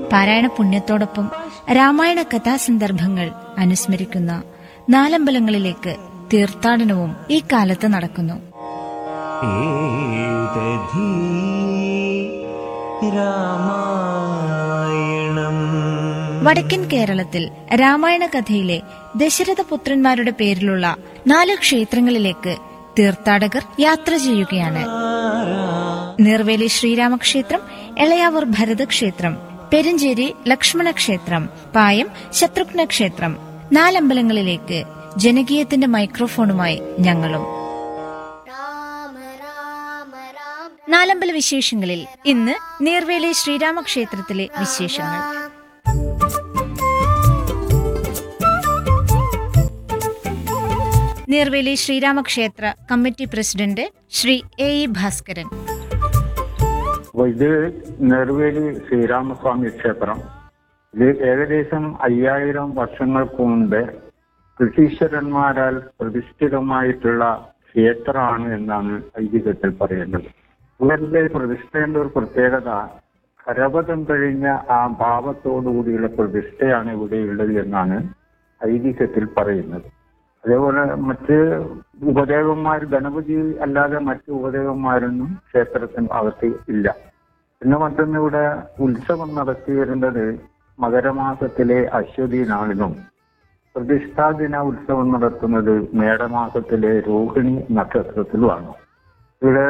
പാരായണ പുണ്യത്തോടൊപ്പം രാമായണ കഥാസന്ദർഭങ്ങൾ അനുസ്മരിക്കുന്ന നാലമ്പലങ്ങളിലേക്ക് തീർത്ഥാടനവും ഈ കാലത്ത് നടക്കുന്നു ഏതധീ രാമായണം വടക്കൻ കേരളത്തിൽ രാമായണ കഥയിലെ ദശരഥപുത്രന്മാരുടെ പേരിലുള്ള നാല് ക്ഷേത്രങ്ങളിലേക്ക് തീർത്ഥാടകർ യാത്ര ചെയ്യുകയാണ് നീർവേലി ശ്രീരാമക്ഷേത്രം എളയാവൂർ ഭരതക്ഷേത്രം പെരുഞ്ചേരി ലക്ഷ്മണ ക്ഷേത്രം പായം ശത്രുഘ്ന ക്ഷേത്രം നാലമ്പലങ്ങളിലേക്ക് ജനകീയത്തിന്റെ മൈക്രോഫോണുമായി ഞങ്ങളും രാമ രാമ രാമ നാലമ്പല വിശേഷങ്ങളിൽ ഇന്ന് നീർവേലി ശ്രീരാമക്ഷേത്രത്തിലെ വിശേഷങ്ങൾ നീർവേലി ശ്രീരാമക്ഷേത്ര committee president Shri A E Bhaskaran അപ്പൊ ഇത് നെറുവേലി ശ്രീരാമസ്വാമി ക്ഷേത്രം ഇത് ഏകദേശം അയ്യായിരം വർഷങ്ങൾക്ക് മുമ്പ് ബ്രിട്ടീഷരന്മാരാൽ പ്രതിഷ്ഠിതമായിട്ടുള്ള ക്ഷേത്രമാണ് എന്നാണ് ഐതിഹ്യത്തിൽ പറയുന്നത് ഇവരുടെ പ്രതിഷ്ഠയുടെ ഒരു പ്രത്യേകത കരപഥം കഴിഞ്ഞ ആ ഭാവത്തോടുകൂടിയുള്ള പ്രതിഷ്ഠയാണ് ഇവിടെയുള്ളത് എന്നാണ് ഐതിഹ്യത്തിൽ പറയുന്നത് അതേപോലെ മറ്റ് ഉപദേവന്മാർ ഗണപതി അല്ലാതെ മറ്റ് ഉപദേവന്മാരൊന്നും ക്ഷേത്രത്തിന് അകത്ത് ഇല്ല പിന്നെ മറ്റൊന്ന് ഇവിടെ ഉത്സവം നടത്തി വരുന്നത് മകരമാസത്തിലെ അശ്വതി നാളിലും പ്രതിഷ്ഠാദിന ഉത്സവം നടത്തുന്നത് മേടമാസത്തിലെ രോഹിണി നക്ഷത്രത്തിലുമാണ് ഇവിടെ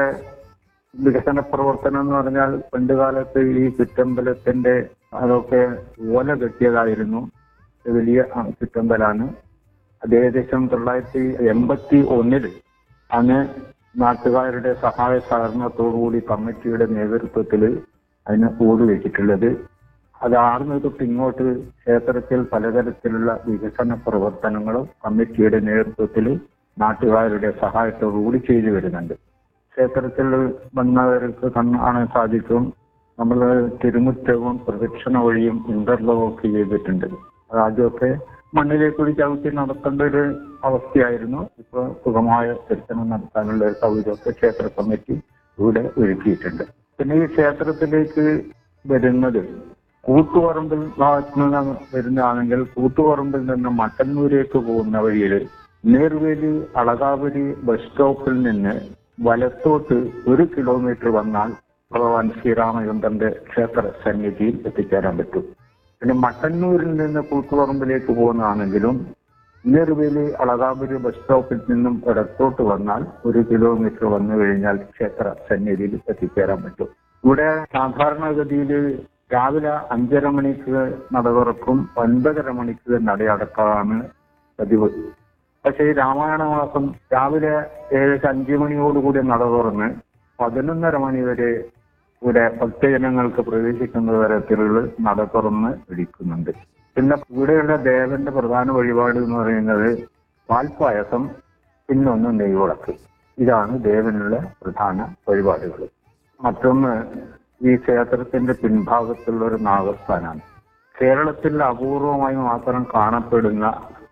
വികസന പ്രവർത്തനം എന്ന് പറഞ്ഞാൽ പണ്ടുകാലത്ത് ഈ ചുറ്റമ്പലത്തിന്റെ അതൊക്കെ ഓല കെട്ടിയതായിരുന്നു വലിയ ആ, ചുറ്റമ്പലാണ് അത് ഏകദേശം തൊള്ളായിരത്തി എൺപത്തി ഒന്നില് അന്ന് നാട്ടുകാരുടെ സഹായ സഹകരണത്തോടുകൂടി കമ്മിറ്റിയുടെ നേതൃത്വത്തിൽ അതിന് ഓട് വെച്ചിട്ടുള്ളത് അത് ആർന്ന് തൊട്ട് ഇങ്ങോട്ട് ക്ഷേത്രത്തിൽ പലതരത്തിലുള്ള വികസന പ്രവർത്തനങ്ങളും കമ്മിറ്റിയുടെ നേതൃത്വത്തിൽ നാട്ടുകാരുടെ സഹായത്തോടുകൂടി ചെയ്തു വരുന്നുണ്ട് ക്ഷേത്രത്തിൽ വന്നവർക്ക് കാണാൻ സാധിക്കും നമ്മൾ തിരുമുറ്റവും പ്രദക്ഷിണ വഴിയും ഇന്റർലോക്ക് ചെയ്തിട്ടുണ്ട് അത് ആദ്യമൊക്കെ മണ്ണിലേക്ക് ഒരു ചവിട്ടി നടത്തേണ്ട ഒരു അവസ്ഥയായിരുന്നു ഇപ്പൊ സുഖമായ ദർശനം നടത്താനുള്ള ഒരു സൗകര്യമൊക്കെ ക്ഷേത്ര കമ്മിറ്റി ഇവിടെ ഒരുക്കിയിട്ടുണ്ട് പിന്നെ ഈ ക്ഷേത്രത്തിലേക്ക് വരുന്നത് കൂത്തുപറമ്പിൽ ഭാഗത്ത് നിന്ന് വരുന്നതാണെങ്കിൽ കൂത്തുപറമ്പിൽ നിന്ന് മട്ടന്നൂരേക്ക് പോകുന്ന വഴിയിൽ നേർവേലി അളകാപുരി ബസ് സ്റ്റോപ്പിൽ നിന്ന് വലത്തോട്ട് ഒരു കിലോമീറ്റർ വന്നാൽ ഭഗവാൻ ശ്രീരാമചന്ദ്രന്റെ ക്ഷേത്ര സന്നിധിയിൽ എത്തിച്ചേരാൻ പറ്റും പിന്നെ മട്ടന്നൂരിൽ നിന്ന് കൂത്തുപറമ്പിലേക്ക് പോകുന്നതാണെങ്കിലും നേർവേലി അളകാപുരി ബസ് സ്റ്റോപ്പിൽ നിന്നും ഇടത്തോട്ട് വന്നാൽ ഒരു കിലോമീറ്റർ വന്നു കഴിഞ്ഞാൽ ക്ഷേത്ര സന്നിധിയിൽ എത്തിച്ചേരാൻ പറ്റും ഇവിടെ സാധാരണഗതിയിൽ രാവിലെ അഞ്ചര മണിക്ക് നട തുറക്കും ഒൻപതര മണിക്ക് നടയടക്കാണ് പതിവ് പക്ഷേ ഈ രാമായണ മാസം രാവിലെ ഏകദേശം അഞ്ചു മണിയോടുകൂടി നട തുറന്ന് പതിനൊന്നര മണി വരെ ഇവിടെ ഭക്തജനങ്ങൾക്ക് പ്രവേശിക്കുന്ന തരത്തിലുള്ള നട തുറന്ന് ഇടിക്കുന്നുണ്ട് പിന്നെ ഇവിടെയുള്ള ദേവന്റെ പ്രധാന വഴിപാട് എന്ന് പറയുന്നത് പാൽപ്പായസം പിന്നൊന്ന് നെയ്വിളക്ക് ഇതാണ് ദേവനുള്ള പ്രധാന വഴിപാടുകൾ മറ്റൊന്ന് ഈ ക്ഷേത്രത്തിന്റെ പിൻഭാഗത്തുള്ള ഒരു നാഗസ്ഥാനാണ് കേരളത്തിൽ അപൂർവമായി മാത്രം കാണപ്പെടുന്ന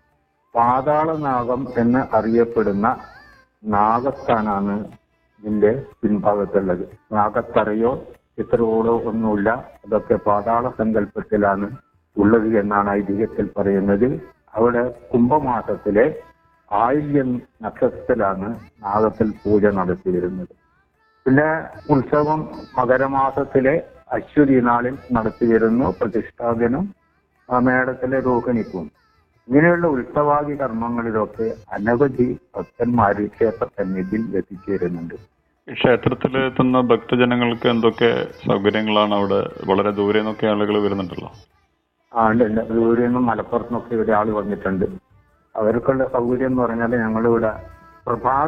പാതാളനാഗം എന്ന് അറിയപ്പെടുന്ന നാഗസ്ഥാനാണ് ഇതിന്റെ പിൻഭാഗത്തുള്ളത് നാഗത്തറയോ ചിത്രകോടോ ഒന്നുമില്ല അതൊക്കെ പാതാള സങ്കല്പത്തിലാണ് ഉള്ളത് എന്നാണ് ഐതിഹ്യത്തിൽ പറയുന്നത് അവിടെ കുംഭമാസത്തിലെ ആയില്യം നക്ഷത്രത്തിലാണ് നാഗത്തിൽ പൂജ നടത്തി വരുന്നത് പിന്നെ ഉത്സവം മകരമാസത്തിലെ അശ്വതി നാളിൽ നടത്തി വരുന്നു പ്രതിഷ്ഠാദിനം ആ മേടത്തിലെ രോഹിണിക്കും ഇങ്ങനെയുള്ള ഉത്സവാദി കർമ്മങ്ങളിലൊക്കെ അനവധി ഭക്തന്മാർ ക്ഷേത്ര സന്നിധിയിൽ എത്തിച്ചേരുന്നുണ്ട് ഈ ക്ഷേത്രത്തിൽ എത്തുന്ന ഭക്തജനങ്ങൾക്ക് എന്തൊക്കെ സൗകര്യങ്ങളാണ് അവിടെ വളരെ ദൂരെ നിന്നൊക്കെ ആളുകൾ വരുന്നുണ്ടല്ലോ ആ ഉണ്ട് ഉണ്ട് ദൂരെ നിന്നും മലപ്പുറത്തുനിന്നൊക്കെ ഇവിടെ ആള് വന്നിട്ടുണ്ട് അവർക്കുള്ള സൗകര്യം എന്ന് പറഞ്ഞാൽ ഞങ്ങളിവിടെ പ്രഭാത